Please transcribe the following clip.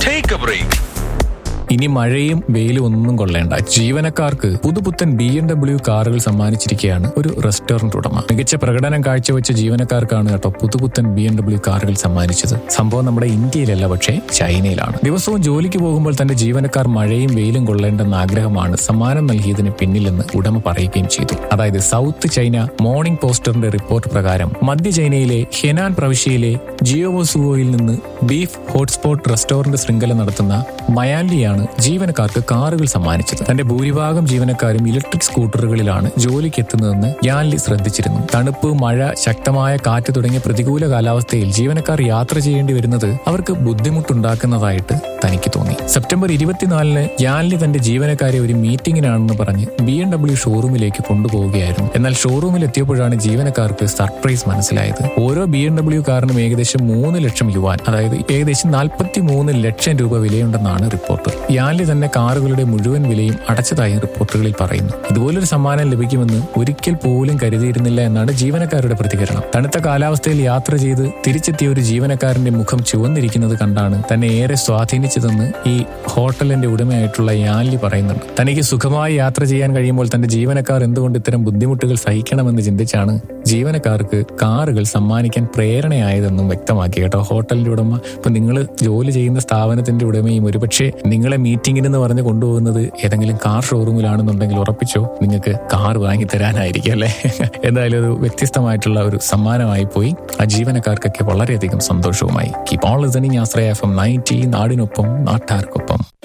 Take a break. ഇനി മഴയും വെയിലും ഒന്നും കൊള്ളേണ്ട ജീവനക്കാർക്ക് പുതുപുത്തൻ ബി എം ഡബ്ല്യു കാറുകൾ സമ്മാനിച്ചിരിക്കുകയാണ് ഒരു റെസ്റ്റോറന്റ് ഉടമ മികച്ച പ്രകടനം കാഴ്ചവെച്ച ജീവനക്കാർക്കാണ് കേട്ടോ പുതുപുത്തൻ ബി എം ഡബ്ല്യു കാറുകൾ സമ്മാനിച്ചത് സംഭവം നമ്മുടെ ഇന്ത്യയിലല്ല പക്ഷേ ചൈനയിലാണ് ദിവസവും ജോലിക്ക് പോകുമ്പോൾ തന്റെ ജീവനക്കാർ മഴയും വെയിലും കൊള്ളേണ്ടെന്ന ആഗ്രഹമാണ് സമ്മാനം നൽകിയതിന് പിന്നിലെന്ന് ഉടമ പറയുകയും ചെയ്തു അതായത് സൗത്ത് ചൈന മോർണിംഗ് പോസ്റ്ററിന്റെ റിപ്പോർട്ട് പ്രകാരം മധ്യ ചൈനയിലെ ഹെനാൻ പ്രവിശ്യയിലെ ജിയോവോസുവോയിൽ നിന്ന് ബീഫ് ഹോട്ട്സ്പോട്ട് റെസ്റ്റോറന്റ് ശൃംഖല നടത്തുന്ന മയാലിയാണ് ജീവനക്കാർക്ക് കാറുകൾ സമ്മാനിച്ചത് തന്റെ ഭൂരിഭാഗം ജീവനക്കാരും ഇലക്ട്രിക് സ്കൂട്ടറുകളിലാണ് ജോലിക്ക് എത്തുന്നതെന്ന് യാൻലി ശ്രദ്ധിച്ചിരുന്നു തണുപ്പ് മഴ ശക്തമായ കാറ്റ് തുടങ്ങിയ പ്രതികൂല കാലാവസ്ഥയിൽ ജീവനക്കാർ യാത്ര ചെയ്യേണ്ടി വരുന്നത് അവർക്ക് ബുദ്ധിമുട്ടുണ്ടാക്കുന്നതായിട്ട് തനിക്ക് തോന്നി സെപ്റ്റംബർ ഇരുപത്തിനാലിന് യാൻലി തന്റെ ജീവനക്കാരെ ഒരു മീറ്റിംഗിനാണെന്ന് പറഞ്ഞ് ബി എം ഡബ്ല്യു ഷോറൂമിലേക്ക് കൊണ്ടുപോവുകയായിരുന്നു എന്നാൽ ഷോറൂമിൽ എത്തിയപ്പോഴാണ് ജീവനക്കാർക്ക് സർപ്രൈസ് മനസ്സിലായത് ഓരോ ബി എം ഡബ്ല്യു കാറിനും ഏകദേശം മൂന്ന് ലക്ഷം യുവാൻ അതായത് ഏകദേശം നാൽപ്പത്തി മൂന്ന് ലക്ഷം രൂപ വിലയുണ്ടെന്നാണ് റിപ്പോർട്ട് യാൻലി തന്നെ കാറുകളുടെ മുഴുവൻ വിലയും അടച്ചതായും റിപ്പോർട്ടുകളിൽ പറയുന്നു ഇതുപോലൊരു സമ്മാനം ലഭിക്കുമെന്ന് ഒരിക്കൽ പോലും കരുതിയിരുന്നില്ല എന്നാണ് ജീവനക്കാരുടെ പ്രതികരണം തണുത്ത കാലാവസ്ഥയിൽ യാത്ര ചെയ്ത് തിരിച്ചെത്തിയ ഒരു ജീവനക്കാരന്റെ മുഖം ചുവന്നിരിക്കുന്നത് കണ്ടാണ് തന്നെ ഏറെ സ്വാധീനിച്ചതെന്ന് ഈ ഹോട്ടലിന്റെ ഉടമയായിട്ടുള്ള യാൻലി പറയുന്നുണ്ട് തനിക്ക് സുഖമായി യാത്ര ചെയ്യാൻ കഴിയുമ്പോൾ തന്റെ ജീവനക്കാർ എന്തുകൊണ്ട് ഇത്തരം ബുദ്ധിമുട്ടുകൾ സഹിക്കണമെന്ന് ചിന്തിച്ചാണ് ജീവനക്കാർക്ക് കാറുകൾ സമ്മാനിക്കാൻ പ്രേരണയായതെന്നും വ്യക്തമാക്കി കേട്ടോ ഹോട്ടലിന്റെ ഉടമ ഇപ്പൊ നിങ്ങൾ ജോലി ചെയ്യുന്ന സ്ഥാപനത്തിന്റെ ഉടമയും ഒരുപക്ഷെ നിങ്ങളെ മീറ്റിംഗിനെന്ന് പറഞ്ഞ് കൊണ്ടുപോകുന്നത് ഏതെങ്കിലും കാർ ഷോറൂമിലാണെന്നുണ്ടെങ്കിൽ ഉറപ്പിച്ചോ നിങ്ങൾക്ക് കാർ വാങ്ങി തരാനായിരിക്കും അല്ലെ എന്തായാലും ഒരു വ്യത്യസ്തമായിട്ടുള്ള ഒരു സമ്മാനമായി പോയി ആ ജീവനക്കാർക്കൊക്കെ വളരെയധികം സന്തോഷവുമായി keep on listening Ashraya F M ninety നാടിനൊപ്പം നാട്ടാർക്കൊപ്പം